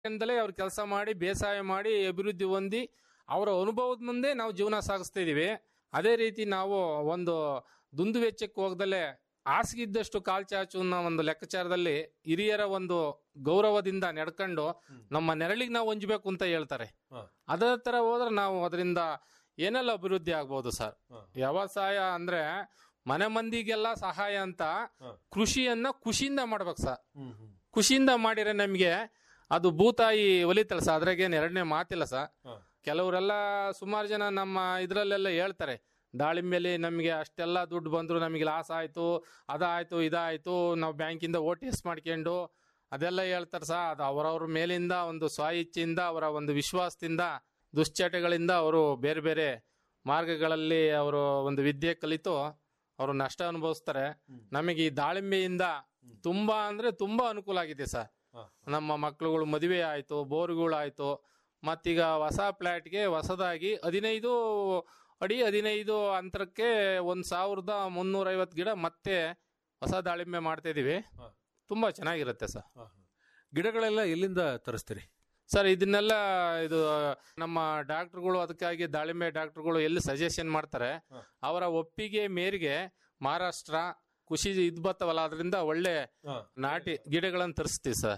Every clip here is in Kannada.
ಇಂದಲೇ ಅವ್ರು ಕೆಲಸ ಮಾಡಿ ಬೇಸಾಯ ಮಾಡಿ ಅಭಿವೃದ್ಧಿ ಹೊಂದಿ ಅವರ ಅನುಭವದ ಮುಂದೆ ನಾವು ಜೀವನ ಸಾಗಿಸ್ತಾ ಇದೀವಿ ಅದೇ ರೀತಿ ನಾವು ಒಂದು ದುಂದು ವೆಚ್ಚಕ್ಕೆ ಹೋಗದಲ್ಲೇ ಹಾಸಿಗಿದ್ದಷ್ಟು ಕಾಲ್ ಚಾಚು ಅನ್ನೋ ಒಂದು ಲೆಕ್ಕಾಚಾರದಲ್ಲಿ ಹಿರಿಯರ ಒಂದು ಗೌರವದಿಂದ ನಡ್ಕೊಂಡು ನಮ್ಮ ನೆರಳಿಗೆ ನಾವು ಹೊಂಜಬೇಕು ಅಂತ ಹೇಳ್ತಾರೆ ಹ. ಅದೇ ತರ ಹೋದ್ರೆ ನಾವು ಅದರಿಂದ ಏನೆಲ್ಲ ಅಭಿವೃದ್ಧಿ ಆಗ್ಬೋದು ಸರ್ ಹ. ವ್ಯವಸಾಯ ಅಂದ್ರೆ ಮನೆ ಮಂದಿಗೆಲ್ಲ ಸಹಾಯ ಅಂತ ಹ. ಕೃಷಿಯನ್ನ ಖುಷಿಯಿಂದ ಮಾಡ್ಬೇಕು ಸರ್ ಹ್ಮ್ ಹ್ಮ್ ಖುಷಿಯಿಂದ ಮಾಡಿದ್ರೆ ನಮಗೆ ಅದು ಭೂತಾಯಿ ಒಲಿತಲ್ಲ ಸರ್ ಅದ್ರಾಗೇನು ಎರಡನೇ ಮಾತಿಲ್ಲ ಸರ್ ಹ. ಕೆಲವರೆಲ್ಲ ಸುಮಾರು ಜನ ನಮ್ಮ ಇದರಲ್ಲೆಲ್ಲ ಹೇಳ್ತಾರೆ ದಾಳಿಂಬೆಲಿ ನಮಗೆ ಅಷ್ಟೆಲ್ಲ ದುಡ್ಡು ಬಂದ್ರು ನಮಗೆ ಲಾಸ್ ಆಯ್ತು ಅದಾಯ್ತು ಇದಾಯ್ತು ನಾವು ಬ್ಯಾಂಕಿಂದ ಓ ಟಿ ಎಸ್ ಮಾಡ್ಕೊಂಡು ಅದೆಲ್ಲ ಹೇಳ್ತಾರೆ ಸರ್ ಅದು ಅವರವ್ರ ಮೇಲಿಂದ ಒಂದು ಸ್ವ ಇಚ್ಛೆಯಿಂದ ಅವರ ಒಂದು ವಿಶ್ವಾಸದಿಂದ ದುಶ್ಚಟಗಳಿಂದ ಅವರು ಬೇರೆ ಬೇರೆ ಮಾರ್ಗಗಳಲ್ಲಿ ಅವರು ಒಂದು ವಿದ್ಯೆ ಕಲಿತು ಅವರು ನಷ್ಟ ಅನುಭವಿಸ್ತಾರೆ ನಮಗೆ ಈ ದಾಳಿಂಬೆಯಿಂದ ತುಂಬಾ ಅಂದ್ರೆ ತುಂಬಾ ಅನುಕೂಲ ಆಗಿದೆ ಸರ್ ಹ. ನಮ್ಮ ಮಕ್ಳುಗಳು ಮದುವೆ ಆಯ್ತು ಬೋರ್ಗಳಾಯ್ತು ಮತ್ತೀಗ ಹೊಸ ಫ್ಲಾಟ್ಗೆ ಹೊಸದಾಗಿ ಹದಿನೈದು ಅಡಿ ಹದಿನೈದು ಅಂತರಕ್ಕೆ ಒಂದ್ ಸಾವಿರದ ಮುನ್ನೂರ ಐವತ್ತು ಗಿಡ ಮತ್ತೆ ಹೊಸ ದಾಳಿಂಬೆ ಮಾಡ್ತಾ ಇದೀವಿ ಹ. ತುಂಬಾ ಚೆನ್ನಾಗಿರುತ್ತೆ ಸರ್ ಹ, ಹ. ಗಿಡಗಳೆಲ್ಲ ಎಲ್ಲಿಂದ ತರಿಸ್ತೀರಿ ಸರ್ ಇದನ್ನೆಲ್ಲ ಇದು ನಮ್ಮ ಡಾಕ್ಟರ್ಗಳು ಅದಕ್ಕಾಗಿ ದಾಳಿಂಬೆ ಡಾಕ್ಟರ್ಗಳು ಎಲ್ಲಿ ಸಜೆಷನ್ ಮಾಡ್ತಾರೆ ಹ. ಅವರ ಒಪ್ಪಿಗೆ ಮೇರೆಗೆ ಮಹಾರಾಷ್ಟ್ರ ಖುಷಿ ಇದ್ ಬರ್ತವಲ್ಲ ಅದರಿಂದ ಒಳ್ಳೆ ನಾಟಿ ಗಿಡಗಳನ್ನು ತರಿಸ್ತೀವಿ ಸರ್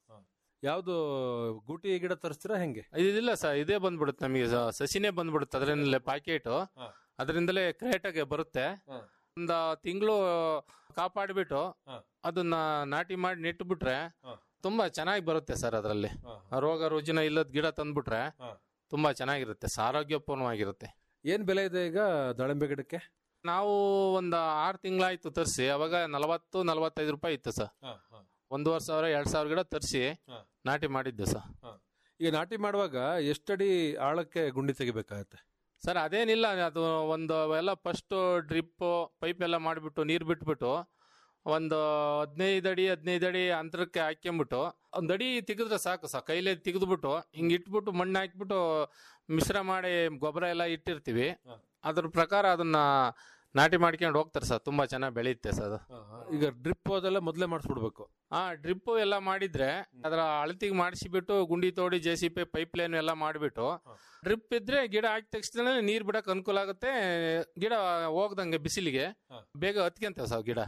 ಯಾವ್ದು ಗೂಟಿ ಗಿಡ ತರಿಸ್ತೀರಾ ಹೆಂಗೆ ಇದಿಲ್ಲ ಸರ್ ಇದೇ ಬಂದ್ಬಿಡುತ್ತೆ ನಮಗೆ ಸ- ಸಸಿನೇ ಬಂದ್ಬಿಡುತ್ತೆ ಅದರಿಂದಲೇ ಪ್ಯಾಕೆಟ್ ಹ. ಅದರಿಂದಲೇ ಕ್ರೇಟಾಗೆ ಬರುತ್ತೆ ಹ. ಒಂದು ತಿಂಗಳು ಕಾಪಾಡಿಬಿಟ್ಟು ಹ. ಅದನ್ನ ನಾಟಿ ಮಾಡಿ ನೆಟ್ಬಿಟ್ರೆ ಹ. ತುಂಬಾ ಚೆನ್ನಾಗಿ ಬರುತ್ತೆ ಸರ್ ಅದರಲ್ಲಿ ರೋಗ ರುಜಿನ ಇಲ್ಲದ ಗಿಡ ತಂದ್ಬಿಟ್ರೆ ಹ. ತುಂಬಾ ಚೆನ್ನಾಗಿರುತ್ತೆ ಸರ್ ಆರೋಗ್ಯಪೂರ್ಣವಾಗಿರುತ್ತೆ ಏನ್ ಬೆಲೆ ಇದೆ ಈಗ ದಾಳಿಂಬೆ ಗಿಡಕ್ಕೆ ನಾವು ಒಂದು ಆರು ತಿಂಗಳಾಯ್ತು ತರಿಸಿ ಅವಾಗ ನಲವತ್ತು ನಲವತ್ತೈದು ರೂಪಾಯಿ ಇತ್ತು ಸರ್ ಒಂದೂವರೆ ಸಾವಿರ ಎರಡ್ ಸಾವಿರ ಗಿಡ ತರಿಸಿ ಹ. ನಾಟಿ ಮಾಡಿದ್ದು ಸರ್ ಈಗ ನಾಟಿ ಮಾಡುವಾಗ ಎಷ್ಟಡಿ ಆಳಕ್ಕೆ ಗುಂಡಿ ತೆಗಿಬೇಕಾಗತ್ತೆ ಸರ್ ಅದೇನಿಲ್ಲ ಅದು ಒಂದು ಎಲ್ಲ ಫಸ್ಟ್ ಡ್ರಿಪ್ ಪೈಪ್ ಎಲ್ಲ ಮಾಡಿಬಿಟ್ಟು ನೀರು ಬಿಟ್ಬಿಟ್ಟು ಒಂದು ಹದಿನೈದು ಅಡಿ ಹದಿನೈದು ಅಡಿ ಅಂತರಕ್ಕೆ ಹಾಕ್ಕೊಂಬಿಟ್ಟು ಒಂದು ಅಡಿ ತೆಗೆದ್ರೆ ಸಾಕು ಸರ್ ಕೈಲೇ ತೆಗೆದ್ಬಿಟ್ಟು ಹಿಂಗೆ ಇಟ್ಬಿಟ್ಟು ಮಣ್ಣು ಹಾಕ್ಬಿಟ್ಟು ಮಿಶ್ರ ಮಾಡಿ ಗೊಬ್ಬರ ಎಲ್ಲ ಇಟ್ಟಿರ್ತೀವಿ ಹ. ಅದ್ರ ಪ್ರಕಾರ ಅದನ್ನ ನಾಟಿ ಮಾಡ್ಕೊಂಡು ಹೋಗ್ತಾರೆ ಸರ್ ತುಂಬಾ ಚೆನ್ನಾಗಿ ಬೆಳೆಯುತ್ತೆ ಸರ್ ಅದು ಈಗ ಡ್ರಿಪ್ ಅದೆಲ್ಲ ಮೊದಲೇ ಮಾಡಿಸ್ಬಿಡ್ಬೇಕು ಆ ಡ್ರಿಪ್ ಎಲ್ಲ ಮಾಡಿದ್ರೆ ಅದರ ಅಳತಿಗೆ ಮಾಡಿಸಿಬಿಟ್ಟು ಗುಂಡಿ ತೋಡಿ J C P pipeline ಎಲ್ಲ ಮಾಡಿಬಿಟ್ಟು ಡ್ರಿಪ್ ಇದ್ರೆ ಗಿಡ ಹಾಕಿದ ತಕ್ಷಣ ನೀರ್ ಬಿಡಕ್ ಅನುಕೂಲ ಆಗುತ್ತೆ ಗಿಡ ಹೋಗ್ದಂಗೆ ಬಿಸಿಲಿಗೆ ಹ. ಬೇಗ ಹತ್ಕೊಂತೇವೆ ಸರ್ ಗಿಡ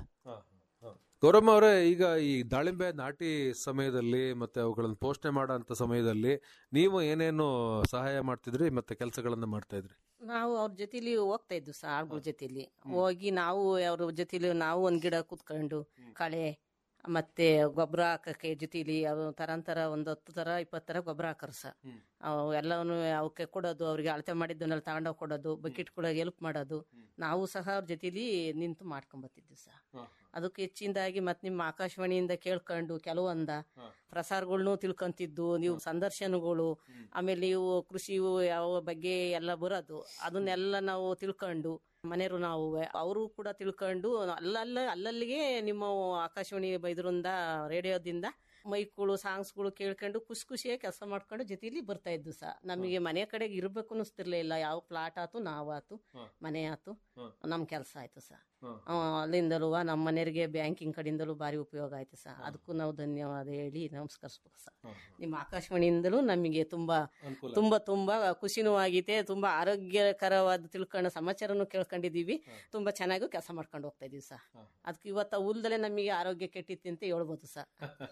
ಗೌರಮ್ಮ ಅವರೇ ಈಗ ಈ ದಾಳಿಂಬೆ ನಾಟಿ ಸಮಯದಲ್ಲಿ ಮತ್ತೆ ಅವುಗಳನ್ನು ಪೋಷಣೆ ಮಾಡೋ ಅಂತ ಸಮಯದಲ್ಲಿ ನೀವು ಏನೇನು ಸಹಾಯ ಮಾಡ್ತಿದ್ರಿ ಮತ್ತೆ ಕೆಲಸಗಳನ್ನ ಮಾಡ್ತಾ ಇದ್ರಿ ನಾವು ಅವ್ರ ಜೊತೆಲಿ ಹೋಗ್ತಾ ಇದ್ವು ಸರ್ ಆಳ್ಗಳ ಜೊತೆಲಿ ಹೋಗಿ ನಾವು ಅವ್ರ ಜೊತೆಲಿ ನಾವು ಒಂದ್ ಗಿಡ ಕೂತ್ಕೊಂಡು ಕಳೆ ಮತ್ತೆ ಗೊಬ್ಬರ ಹಾಕಕ್ಕೆ ಜೊತೆಲಿ ಅವು ತರಂತರ ಒಂದು ಹತ್ತು ತರ ಇಪ್ಪತ್ತು ತರ ಗೊಬ್ಬರ ಹಾಕರು ಸರ್ ಅವು ಎಲ್ಲವನ್ನು ಅವಕ್ಕೆ ಕೊಡೋದು ಅವ್ರಿಗೆ ಅಳತೆ ಮಾಡಿದ್ದನ್ನೆಲ್ಲ ತಗೊಂಡೋಗಿ ಕೊಡೋದು ಬಕೆಟ್ಗಳಿಗೆ ಹೆಲ್ಪ್ ಮಾಡೋದು ನಾವು ಸಹ ಅವ್ರ ಜೊತೆಲಿ ನಿಂತು ಮಾಡ್ಕೊಂಬತ್ತಿದ್ವಿ ಸರ್ ಅದಕ್ಕೆ ಹೆಚ್ಚಿನದಾಗಿ ಮತ್ತೆ ನಿಮ್ಮ ಆಕಾಶವಾಣಿಯಿಂದ ಕೇಳ್ಕೊಂಡು ಕೆಲವೊಂದ ಪ್ರಸಾರಗಳ್ನು ತಿಳ್ಕೊಂತಿದ್ದು ನೀವು ಸಂದರ್ಶನಗಳು ಆಮೇಲೆ ನೀವು ಕೃಷಿ ಯಾವ ಬಗ್ಗೆ ಎಲ್ಲ ಬರೋದು ಅದನ್ನೆಲ್ಲ ನಾವು ತಿಳ್ಕೊಂಡು ಮನೆಯವರು ನಾವು ಅವರು ಕೂಡ ತಿಳ್ಕೊಂಡು ಅಲ್ಲಲ್ಲ ಅಲ್ಲಲ್ಲಿಗೆ ನಿಮ್ಮ ಆಕಾಶವಾಣಿ ಬೈದ್ರಿಂದ ರೇಡಿಯೋದಿಂದ ಮೈಕ್ಗಳು ಸಾಂಗ್ಸ್ಗಳು ಕೇಳ್ಕೊಂಡು ಖುಷಿ ಖುಷಿಯಾಗಿ ಕೆಲಸ ಮಾಡ್ಕೊಂಡು ಜೊತೆಲಿ ಬರ್ತಾ ಇದ್ದು ಸಹ ನಮಗೆ ಮನೆ ಕಡೆಗೆ ಇರ್ಬೇಕು ಅನ್ನಿಸ್ತಿರ್ಲಿಲ್ಲ ಯಾವ ಪ್ಲಾಟ್ ಆತು ನಾವಾತು ಮನೆ ಆತು ನಮ್ ಕೆಲಸ ಆಯ್ತು ಸರ್ ಅಲ್ಲಿಂದಲೂ ನಮ್ಮ ಮನೆಯವರಿಗೆ ಬ್ಯಾಂಕಿಂಗ್ ಕಡೆಯಿಂದಲೂ ಭಾರಿ ಉಪಯೋಗ ಆಯ್ತು ಸರ್ ಅದಕ್ಕೂ ನಾವು ಧನ್ಯವಾದ ಹೇಳಿ ನಮಸ್ಕರಿಸ್ಬೇಕು ಸರ್ ನಿಮ್ಮ ಆಕಾಶವಾಣಿಯಿಂದಲೂ ನಮಗೆ ತುಂಬಾ ತುಂಬಾ ತುಂಬಾ ಖುಷಿನೂ ಆಗೈತೆ ತುಂಬಾ ಆರೋಗ್ಯಕರವಾದ ತಿಳ್ಕೊಂಡ ಸಮಾಚಾರನು ಕೇಳ್ಕೊಂಡಿದೀವಿ ತುಂಬಾ ಚೆನ್ನಾಗಿ ಕೆಲಸ ಮಾಡ್ಕೊಂಡು ಹೋಗ್ತಾ ಇದೀವಿ ಸರ್ ಅದಕ್ಕೆ ಇವತ್ತ ಹುಲ್ದಲೆ ನಮಗೆ ಆರೋಗ್ಯ ಕೆಟ್ಟಿತ್ತು ಅಂತ ಹೇಳ್ಬೋದು ಸರ್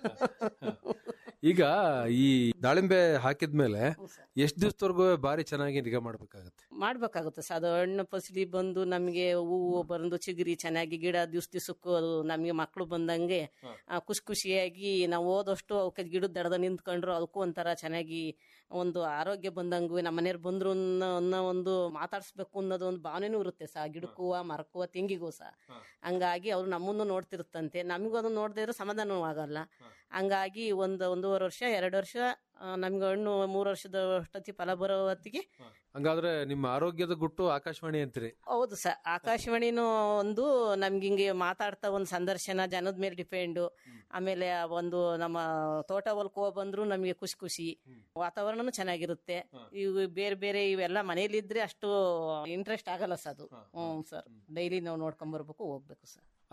ಈಗ ಈ ದಾಳಿಂಬೆ ಹಾಕಿದ್ಮೇಲೆ ಎಷ್ಟ್ ದಿವಸದವರೆಗೂ ಬಾರಿ ಚೆನ್ನಾಗಿ ನಿಗಾ ಮಾಡ್ಬೇಕಾಗತ್ತೆ ಮಾಡ್ಬೇಕಾಗುತ್ತೆ ಸರ್ ಅದು ಹಣ್ಣು ಫಸಲಿ ಬಂದು ನಮಗೆ ಹೂವು ಬಂದು ಚಿಗುರಿ ಚೆನ್ನಾಗಿ ಗಿಡ ದಿವ್ಸ ದಿವ್ಸಕ್ಕೂ ಅದು ನಮಗೆ ಮಕ್ಕಳು ಬಂದಂಗೆ ಆ, ಖುಷಿ ಖುಷಿಯಾಗಿ ನಾವು ಓದಷ್ಟು ಅವಕ್ಕೆ ಗಿಡದ ದಡದ ನಿಂತ್ಕೊಂಡ್ರು ಅದಕ್ಕೂ ಒಂಥರ ಚೆನ್ನಾಗಿ ಒಂದು ಆರೋಗ್ಯ ಬಂದಂಗೂ ನಮ್ಮ ಮನೆಯವ್ರು ಬಂದ್ರು ಅನ್ನೋ ಅನ್ನೋ ಒಂದು ಮಾತಾಡಿಸ್ಬೇಕು ಅನ್ನೋದು ಒಂದು ಭಾವನೆನೂ ಇರುತ್ತೆ ಸಹ ಗಿಡಕ್ಕೂ ಮರಕ್ಕೂ ತೆಂಗಿಗೂ ಸಹ ಹಂಗಾಗಿ ಅವ್ರು ನಮ್ಮನ್ನು ನೋಡ್ತಿರುತ್ತಂತೆ ನಮಗೂ ಅದನ್ನ ನೋಡದೇ ಇರೋ ಸಮಾಧಾನವೂ ಆಗಲ್ಲ ಹಂಗಾಗಿ ಒಂದು ಒಂದೂವರೆ ವರ್ಷ ಎರಡು ವರ್ಷ ಆ, ನಮ್ಗೆ ಹಣ್ಣು ಮೂರು ವರ್ಷದ ಅಷ್ಟೊತ್ತಿ ಫಲ ಬರೋ ಹೊತ್ತಿಗೆ ಹಂಗಾದ್ರೆ ನಿಮ್ಮ ಆರೋಗ್ಯದ ಗುಟ್ಟು ಆಕಾಶವಾಣಿ ಅಂತೀರಿ ಹೌದು ಸರ್ ಆಕಾಶವಾಣಿನೂ ಒಂದು ನಮ್ಗೆ ಹಿಂಗೆ ಮಾತಾಡ್ತಾ ಒಂದು ಸಂದರ್ಶನ ಜನದ ಮೇಲೆ ಡಿಪೆಂಡು ಆಮೇಲೆ ಆ ಒಂದು ನಮ್ಮ ತೋಟ ಹೊಲಕ್ಕೆ ಹೋಗಿ ಬಂದ್ರು ನಮಗೆ ಖುಷಿ ಖುಷಿ ವಾತಾವರಣನೂ ಚೆನ್ನಾಗಿರುತ್ತೆ ಇವು ಬೇರೆ ಬೇರೆ ಇವೆಲ್ಲ ಮನೇಲಿದ್ರೆ ಅಷ್ಟು ಇಂಟ್ರೆಸ್ಟ್ ಆಗಲ್ಲ ಸರ್ ಅದು ಹ್ಞೂ ಸರ್ ಡೈಲಿ ನಾವು ನೋಡ್ಕೊಂಡ್ ಬರ್ಬೇಕು ಹೋಗ್ಬೇಕು ಸರ್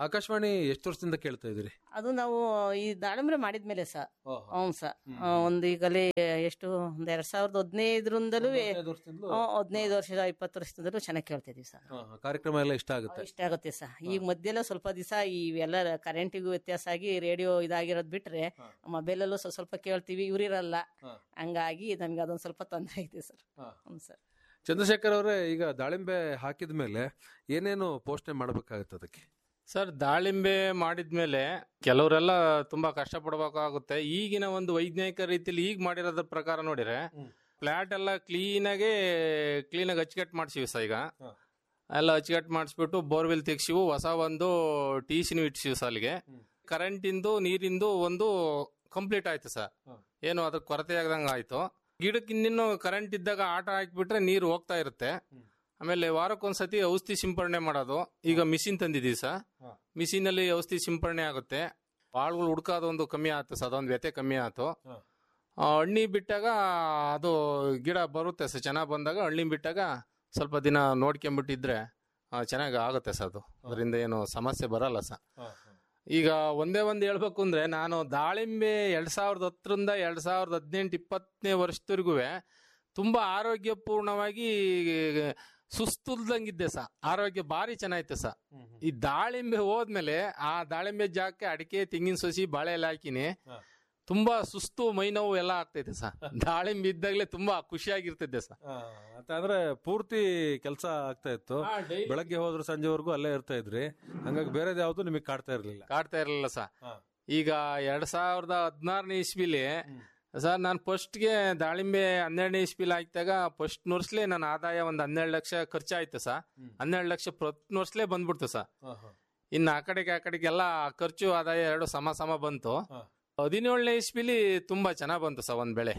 ಆಕಾಶವಾಣಿ ಎಷ್ಟು ವರ್ಷದಿಂದ ಕೇಳ್ತಾ ಇದ್ದೀರಿ ಅದು ನಾವು ಈ ದಾಳಿಂಬ್ರೆ ಮಾಡಿದ್ಮೇಲೆ ಸರ್ ಹ್ಞೂ ಸರ್ ಒಂದು ಈಗಲೇ ಎಷ್ಟು ಒಂದ್ ಎರಡ್ ಸಾವಿರದ ಹದಿನೈದರಿಂದಲೂ ಹದಿನೈದು ವರ್ಷದ ಇಪ್ಪತ್ತು ವರ್ಷದಿಂದಲೂ ಚೆನ್ನಾಗಿ ಕೇಳ್ತಿದೀವಿ ಸರ್ ಕಾರ್ಯಕ್ರಮ ಎಲ್ಲ ಇಷ್ಟ ಆಗುತ್ತೆ ಇಷ್ಟ ಆಗುತ್ತೆ ಸರ್ ಈಗ ಮಧ್ಯೆಲ್ಲ ಸ್ವಲ್ಪ ದಿವಸ ಇವೆಲ್ಲ ಕರೆಂಟಿಗೂ ವ್ಯತ್ಯಾಸ ಆಗಿ ರೇಡಿಯೋ ಇದಾಗಿರೋದ್ ಬಿಟ್ರೆ ಮೊಬೈಲಲ್ಲೂ ಸ್ವಲ್ಪ ಸ್ವಲ್ಪ ಕೇಳ್ತೀವಿ ಇವ್ರಿರಲ್ಲ ಹಾ. ಹಂಗಾಗಿ ನಮ್ಗೆ ಅದೊಂದು ಸ್ವಲ್ಪ ತೊಂದರೆ ಐತೆ ಸರ್ ಹಾ. ಹ್ಞೂ ಸರ್ ಚಂದ್ರಶೇಖರ್ ಅವರೇ ಈಗ ದಾಳಿಂಬೆ ಹಾಕಿದ ಮೇಲೆ ಏನೇನು ಪೋಷಣೆ ಮಾಡಬೇಕಾಗುತ್ತೆ ಅದಕ್ಕೆ ಸರ್ ದಾಳಿಂಬೆ ಮಾಡಿದ್ಮೇಲೆ ಕೆಲವರೆಲ್ಲ ತುಂಬಾ ಕಷ್ಟಪಡಬೇಕಾಗುತ್ತೆ ಈಗಿನ ಒಂದು ವೈಜ್ಞಾನಿಕ ರೀತಿಯಲ್ಲಿ ಈಗ ಮಾಡಿರೋದ್ರ ಪ್ರಕಾರ ನೋಡಿದ್ರೆ ಹ್ಮ್. ಫ್ಲಾಟ್ ಎಲ್ಲ ಕ್ಲೀನಾಗೆ ಕ್ಲೀನಾಗಿ ಅಚ್ಚುಕಟ್ಟು ಮಾಡ್ಸಿವಿ ಸರ್ ಈಗ ಹ. ಎಲ್ಲ ಅಚ್ಚುಕಟ್ಟು ಮಾಡಿಸ್ಬಿಟ್ಟು ಬೋರ್ವೆಲ್ ತೆಗ್ಸಿವು ಹೊಸ ಒಂದು ಟೀಸಿನ ಇಟ್ಸಿವು ಸರ್ ಅಲ್ಲಿಗೆ ಹ್ಮ್. ಕರೆಂಟಿಂದು ನೀರಿಂದು ಒಂದು ಕಂಪ್ಲೀಟ್ ಆಯ್ತು ಸರ್ ಹ. ಏನು ಅದ್ರ ಕೊರತೆ ಆಗದಂಗ ಆಯ್ತು ಗಿಡಕ್ಕೆ ಇನ್ನಿನ್ನು ಕರೆಂಟ್ ಇದ್ದಾಗ ಆಟ ಹಾಕ್ಬಿಟ್ರೆ ನೀರು ಹೋಗ್ತಾ ಇರುತ್ತೆ ಹ್ಮ್. ಆಮೇಲೆ ವಾರಕ್ಕೊಂದ್ಸತಿ ಔಷಧಿ ಸಿಂಪರಣೆ ಮಾಡೋದು ಈಗ ಮಿಷಿನ್ ತಂದಿದ್ದೀವಿ ಸರ್ ಹ. ಮಿಷಿನ್ ಅಲ್ಲಿ ಔಷಧಿ ಸಿಂಪರಣೆ ಆಗುತ್ತೆ ಆಳುಗಳು ಹುಡ್ಕೋದು ಒಂದು ಕಮ್ಮಿ ಆಯ್ತು ಸರ್ ಅದೊಂದು ವ್ಯತೆ ಕಮ್ಮಿ ಆಯ್ತು ಹ. ಆ, ಹಣ್ಣಿ ಬಿಟ್ಟಾಗ ಅದು ಗಿಡ ಬರುತ್ತೆ ಸರ್ ಚೆನ್ನಾಗಿ ಬಂದಾಗ ಹಣ್ಣಿ ಬಿಟ್ಟಾಗ ಸ್ವಲ್ಪ ದಿನ ನೋಡ್ಕೊಂಬಿಟ್ಟಿದ್ರೆ ಚೆನ್ನಾಗಿ ಆಗುತ್ತೆ ಸರ್ ಅದು ಅದರಿಂದ ಏನು ಸಮಸ್ಯೆ ಬರಲ್ಲ ಸರ್ ಈಗ ಒಂದೇ ಒಂದು ಹೇಳ್ಬೇಕು ಅಂದ್ರೆ ನಾನು ದಾಳಿಂಬೆ ಎರಡ್ ಸಾವಿರದ ಹತ್ತರಿಂದ ಎರಡ್ ಸಾವಿರದ ಹದಿನೆಂಟು ಇಪ್ಪತ್ತನೇ ವರ್ಷದವರೆಗೂ ತುಂಬಾ ಆರೋಗ್ಯಪೂರ್ಣವಾಗಿ ಸುಸ್ತುಲ್ದಂಗಿದ್ದೆ ಸ ಆರೋಗ್ಯ ಭಾರಿ ಚೆನ್ನಾಗಿತ್ತು ಸ ಈ ದಾಳಿಂಬೆ ಹೋದ್ಮೇಲೆ ಆ ದಾಳಿಂಬೆ ಜಾಗಕ್ಕೆ ಅಡಿಕೆ ತೆಂಗಿನ ಸಸಿ ಬಾಳೆ ಎಲ್ಲ ಹಾಕಿನಿ ಹ. ತುಂಬಾ ಸುಸ್ತು ಮೈ ನೋವು ಎಲ್ಲ ಆಗ್ತೈತೆ ಸ ದಾಳಿಂಬೆ ಇದ್ದಾಗಲೇ ತುಂಬಾ ಖುಷಿಯಾಗಿರ್ತಿದ್ದೆ ಸ ಅಂತ ಅಂದ್ರೆ ಪೂರ್ತಿ ಕೆಲಸ ಆಗ್ತಾ ಇತ್ತು ಬೆಳಗ್ಗೆ ಹೋದ್ರು ಸಂಜೆವರೆಗೂ ಅಲ್ಲೇ ಇರ್ತಾ ಇದ್ರಿ ಹಂಗಾಗಿ ಬೇರೆದ್ ಯಾವ್ದು ನಿಮಗೆ ಕಾಡ್ತಾ ಇರ್ಲಿಲ್ಲ ಕಾಡ್ತಾ ಇರಲಿಲ್ಲ ಸ ಹ. ಈಗ ಎರಡ್ ಸಾವಿರದ ಹದಿನಾರನೇ ಇಸ್ವಿಲಿ ಹ್ಮ್. ಸರ್ ನಾನು ಫಸ್ಟ್ಗೆ ದಾಳಿಂಬೆ ಹನ್ನೆರಡನೇ ಇಸ್ವಿಲಿ ಹಾಕಿದಾಗ ಫಸ್ಟ್ ವರ್ಷಲೇ ನನ್ನ ಆದಾಯ ಒಂದು ಹನ್ನೆರಡು ಲಕ್ಷ ಖರ್ಚಾಯ್ತು ಸರ್ ಹ್ಮ್. ಹನ್ನೆರಡು ಲಕ್ಷ ಪ್ರತಿ ವರ್ಷಲೇ ಬಂದ್ಬಿಡ್ತು ಸರ್ ಇನ್ನು ಆ ಕಡೆಗೆ ಆ ಕಡೆಗೆ ಎಲ್ಲ ಖರ್ಚು ಆದಾಯ ಎರಡು ಸಮ ಸಮ ಬಂತು ಹ. ಹದಿನೇಳನೇ ಇಸ್ವಿಲಿ ತುಂಬಾ ಚೆನ್ನಾಗ್ ಬಂತು ಸರ್ ಒಂದ್ ಬೆಳೆ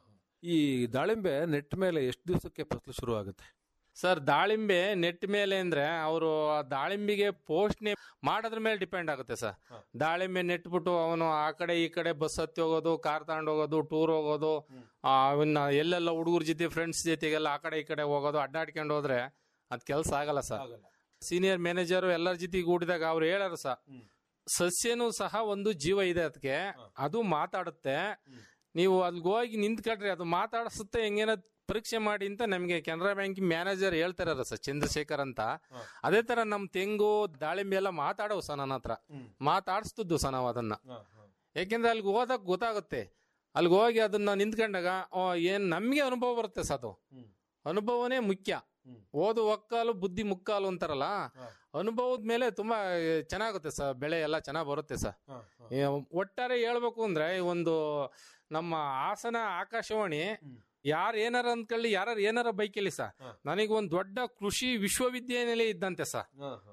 ಈ ದಾಳಿಂಬೆ ನೆಟ್ ಮೇಲೆ ಎಷ್ಟು ದಿವಸಕ್ಕೆ ಫಸಲು ಶುರು ಆಗುತ್ತೆ ಸರ್ ದಾಳಿಂಬೆ ನೆಟ್ ಮೇಲೆ ಅಂದ್ರೆ ಅವರು ದಾಳಿಂಬಿಗೆ ಪೋಷಣೆ ಮಾಡೋದ್ರ ಮೇಲೆ ಡಿಪೆಂಡ್ ಆಗುತ್ತೆ ಸರ್ ಹ. ದಾಳಿಂಬೆ ನೆಟ್ಬಿಟ್ಟು ಅವನು ಆ ಕಡೆ ಈ ಕಡೆ ಬಸ್ ಹತ್ತಿ ಹೋಗೋದು ಕಾರ್ ತಗೊಂಡು ಹೋಗೋದು ಟೂರ್ ಹೋಗೋದು ಹ್ಮ್. ಆ, ಅವನ್ನ ಎಲ್ಲೆಲ್ಲ ಹುಡುಗರ ಜೊತೆ ಫ್ರೆಂಡ್ಸ್ ಜೊತೆಗೆಲ್ಲ ಆ ಕಡೆ ಈ ಕಡೆ ಹೋಗೋದು ಅಡ್ಡಾಡ್ಕೊಂಡು ಹೋದ್ರೆ ಅದ್ ಕೆಲಸ ಆಗಲ್ಲ ಸರ್ ಸೀನಿಯರ್ ಮ್ಯಾನೇಜರ್ ಎಲ್ಲರ ಜೊತೆಗೆ ಕೂಡಿದಾಗ ಅವ್ರು ಹೇಳಾರು ಸರ್ ಹ್ಮ್. ಸಸ್ಯನೂ ಸಹ ಒಂದು ಜೀವ ಇದೆ ಅದಕ್ಕೆ ಹ. ಅದು ಮಾತಾಡುತ್ತೆ ಹ್ಮ್. ನೀವು ಅಲ್ಲಿಗೆ ಹೋಗಿ ನಿಂತ್ಕೊಂಡ್ರೆ ಅದು ಮಾತಾಡಿಸುತ್ತೆ ಹೆಂಗೇನ ಪರೀಕ್ಷೆ ಮಾಡಿ ಅಂತ ನಮಗೆ ಕೆನರಾ ಬ್ಯಾಂಕ್ ಮ್ಯಾನೇಜರ್ ಹೇಳ್ತಾರ ಸರ್ ಚಂದ್ರಶೇಖರ್ ಅಂತ ಹ. ಅದೇ ತರ ನಮ್ ತೆಂಗು ದಾಳಿಂಬೆ ಎಲ್ಲ ಮಾತಾಡವು ಸರ್ ನನ್ನ ಹತ್ರ ಹ್ಮ್. ಮಾತಾಡಿಸ್ತಿದ್ದು ಸರ್ ನಾವು ಅದನ್ನ ಯಾಕೆಂದ್ರೆ ಅಲ್ಲಿಗೆ ಹೋದಾಗ ಗೊತ್ತಾಗುತ್ತೆ ಅಲ್ಲಿಗೆ ಹೋಗಿ ಅದನ್ನ ನಿಂತ್ಕೊಂಡಾಗ ಓ, ಏನ್ ನಮ್ಗೆ ಅನುಭವ ಬರುತ್ತೆ ಸರ್ ಅದು ಹ್ಮ್. ಅನುಭವನೇ ಮುಖ್ಯ ಹ್ಮ್. ಓದು ಒಕ್ಕಾಲು ಬುದ್ಧಿ ಮುಕ್ಕಾಲು ಅಂತಾರಲ್ಲ ಹ. ಅನುಭವದ ಮೇಲೆ ತುಂಬಾ ಚೆನ್ನಾಗುತ್ತೆ ಸರ್ ಬೆಳೆ ಎಲ್ಲ ಚೆನ್ನಾಗ್ ಬರುತ್ತೆ ಸರ್ ಏ, ಒಟ್ಟಾರೆ ಹೇಳ್ಬೇಕು ಅಂದ್ರೆ ಈ ಒಂದು ನಮ್ಮ ಹಾಸನ ಆಕಾಶವಾಣಿ ಹ್ಮ್. ಯಾರು ಏನಾರ ಅಂದ್ಕೊಳ್ಳಿ ಯಾರು ಏನಾರ ಬೈಕಲ್ಲಿ ಸರ್ ಹ. ನನಗೆ ಒಂದು ದೊಡ್ಡ ಕೃಷಿ ವಿಶ್ವವಿದ್ಯಾನಿಲಯ ಇದ್ದಂತೆ ಸರ್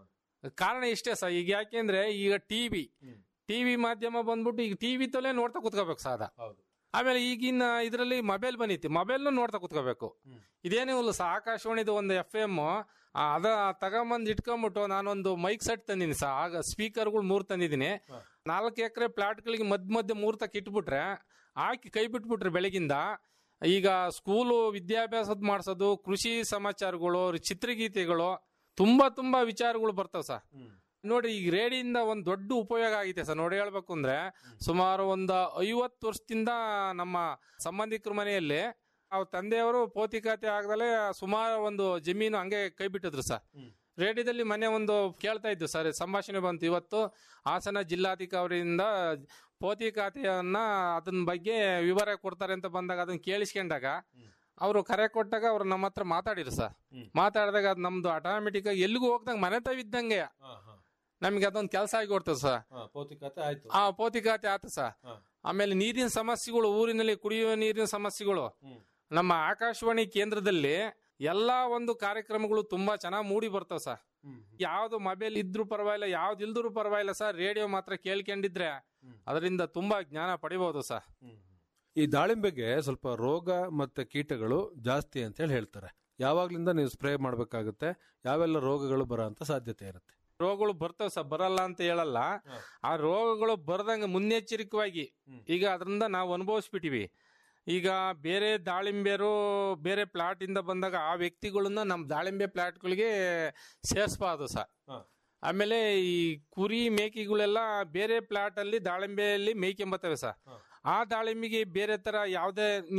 ಕಾರಣ ಇಷ್ಟೇ ಸರ್ ಈಗ ಯಾಕೆಂದ್ರೆ ಈಗ ಟಿವಿ ಹ್ಮ್. ಟಿವಿ ಮಾಧ್ಯಮ ಬಂದ್ಬಿಟ್ಟು ಈಗ ಟಿವಿ ತಲೆ ನೋಡ್ತಾ ಕುತ್ಕೋಬೇಕು ಸರ್ ಅದ ಹೌದು. ಆಮೇಲೆ ಈಗಿನ ಇದರಲ್ಲಿ ಮೊಬೈಲ್ ಬಂದಿತ್ತು ಮೊಬೈಲ್ ನೋಡ್ತಾ ಕುತ್ಕೋಬೇಕು ಹ್ಮ್. ಇದೇನೇ ಇಲ್ಲ ಸರ್ ಆಕಾಶವಾಣಿದು ಒಂದು ಎಫ್ ಎಮ್ ಅದ ತಗೊಂಬಂದ್ ಇಟ್ಕೊಂಡ್ಬಿಟ್ಟು ನಾನೊಂದು ಮೈಕ್ ಸೆಟ್ ತಂದಿನಿ ಸರ್ ಆಗ ಸ್ಪೀಕರ್ಗಳು ಮೂರ್ ತಂದಿದ್ದೀನಿ ಹ. ನಾಲ್ಕು ಎಕರೆ ಪ್ಲಾಟ್ಗಳಿಗೆ ಮಧ್ಯ ಮಧ್ಯ ಮೂರ್ ತಕ್ಕ ಇಟ್ಬಿಟ್ರೆ ಹಾಕಿ ಕೈ ಬಿಟ್ಬಿಟ್ರೆ ಬೆಳಗಿಂದ ಈಗ ಸ್ಕೂಲು ವಿದ್ಯಾಭ್ಯಾಸದ ಮಾಡಿಸೋದು ಕೃಷಿ ಸಮಾಚಾರಗಳು ಚಿತ್ರಗೀತೆಗಳು ತುಂಬಾ ತುಂಬಾ ವಿಚಾರಗಳು ಬರ್ತಾವ ಸರ್ ನೋಡಿ ಈಗ ರೇಡಿಯಿಂದ ಒಂದು ದೊಡ್ಡ ಉಪಯೋಗ ಆಗೈತೆ ಸರ್ ನೋಡಿ ಹೇಳ್ಬೇಕು ಅಂದ್ರೆ ಸುಮಾರು ಒಂದು ಐವತ್ತು ವರ್ಷದಿಂದ ನಮ್ಮ ಸಂಬಂಧಿಕರ ಮನೆಯಲ್ಲಿ ಅವ್ರ ತಂದೆಯವರು ಪೋತಿಕಾತೆ ಆಗದಲ್ಲೇ ಸುಮಾರು ಒಂದು ಜಮೀನು ಹಂಗೆ ಕೈ ಬಿಟ್ಟಿದ್ರು ಸರ್ ಹ್ಮ್. ರೇಡಿಯೋದಲ್ಲಿ ಮನೆ ಒಂದು ಕೇಳ್ತಾ ಇದ್ದು ಸರ್ ಸಂಭಾಷಣೆ ಬಂತು ಇವತ್ತು ಹಾಸನ ಜಿಲ್ಲಾಧಿಕಾರಿಯಿಂದ ಪೋತಿ ಖಾತೆಯನ್ನ ಅದನ್ನ ಬಗ್ಗೆ ವಿವರ ಕೊಡ್ತಾರೆ ಅಂತ ಬಂದಾಗ ಅದನ್ನ ಕೇಳಿಸ್ಕೊಂಡಾಗ ಹ್ಮ್. ಅವರು ಕರೆ ಕೊಟ್ಟಾಗ ಅವ್ರು ನಮ್ಮ ಹತ್ರ ಮಾತಾಡಿರು ಸರ್ ಹ್ಮ್. ಮಾತಾಡಿದಾಗ ಅದು ನಮ್ದು ಆಟೋಮೆಟಿಕ್ ಆಗಿ ಎಲ್ಲಿಗೂ ಹೋಗ್ದಂಗೆ ಮನೆ ತಾವಿದ್ದಂಗೆ ನಮ್ಗೆ ಅದೊಂದು ಕೆಲಸ ಆಗಿ ಕೊಡ್ತದೆ ಸರ್ ಪೌತಿಕತೆ ಆಯ್ತು ಆ ಪೋತಿ ಖಾತೆ ಆತ ಸರ್ ಹ. ಆಮೇಲೆ ನೀರಿನ ಸಮಸ್ಯೆಗಳು ಊರಿನಲ್ಲಿ ಕುಡಿಯುವ ನೀರಿನ ಸಮಸ್ಯೆಗಳು ಹ್ಮ್. ನಮ್ಮ ಆಕಾಶವಾಣಿ ಕೇಂದ್ರದಲ್ಲಿ ಎಲ್ಲಾ ಒಂದು ಕಾರ್ಯಕ್ರಮಗಳು ತುಂಬಾ ಚೆನ್ನಾಗಿ ಮೂಡಿ ಬರ್ತಾವ ಸರ್ ಯಾವ್ದು ಮೊಬೈಲ್ ಇದ್ರು ಪರವಾಗಿಲ್ಲ ಯಾವ್ದು ಇಲ್ದ್ರು ಪರವಾಗಿಲ್ಲ ಸರ್ ರೇಡಿಯೋ ಮಾತ್ರ ಕೇಳ್ಕೊಂಡಿದ್ರೆ ಹ್ಮ್. ಅದರಿಂದ ತುಂಬಾ ಜ್ಞಾನ ಪಡಿಬಹುದು ಸರ್ ಈ ದಾಳಿಂಬೆಗೆ ಸ್ವಲ್ಪ ರೋಗ ಮತ್ತೆ ಕೀಟಗಳು ಜಾಸ್ತಿ ಅಂತ ಹೇಳಿ ಹೇಳ್ತಾರೆ ಯಾವಾಗ್ಲಿಂದ ನೀವು ಸ್ಪ್ರೇ ಮಾಡ್ಬೇಕಾಗುತ್ತೆ ಯಾವೆಲ್ಲ ರೋಗಗಳು ಬರೋ ಅಂತ ಸಾಧ್ಯತೆ ಇರುತ್ತೆ ರೋಗಗಳು ಬರ್ತಾವ ಸರ್ ಬರಲ್ಲ ಅಂತ ಹೇಳಲ್ಲ ಹ. ಆ ರೋಗಗಳು ಬರದಂಗ ಮುನ್ನೆಚ್ಚರಿಕವಾಗಿ ಹ್ಮ್. ಈಗ ಅದರಿಂದ ನಾವು ಅನುಭವಿಸ್ಬಿಟ್ಟಿವಿ ಈಗ ಬೇರೆ ದಾಳಿಂಬೆರು ಬೇರೆ ಪ್ಲಾಟ್ ಇಂದ ಬಂದಾಗ ಆ ವ್ಯಕ್ತಿಗಳನ್ನ ನಮ್ಮ ದಾಳಿಂಬೆ ಪ್ಲಾಟ್ಗಳಿಗೆ ಸೇರಿಸಬಾರ್ದು ಸರ್ ಹ. ಆಮೇಲೆ ಈ ಕುರಿ ಮೇಕೆಗಳೆಲ್ಲ ಬೇರೆ ಪ್ಲಾಟ್ ಅಲ್ಲಿ ದಾಳಿಂಬೆಯಲ್ಲಿ ಮೇಯ್ಕೊಂಬತ್ತವೆ ಸರ್ ಆ ದಾಳಿಂಬೆಗೆ ಬೇರೆ ತರ ಯಾವ್ದೇ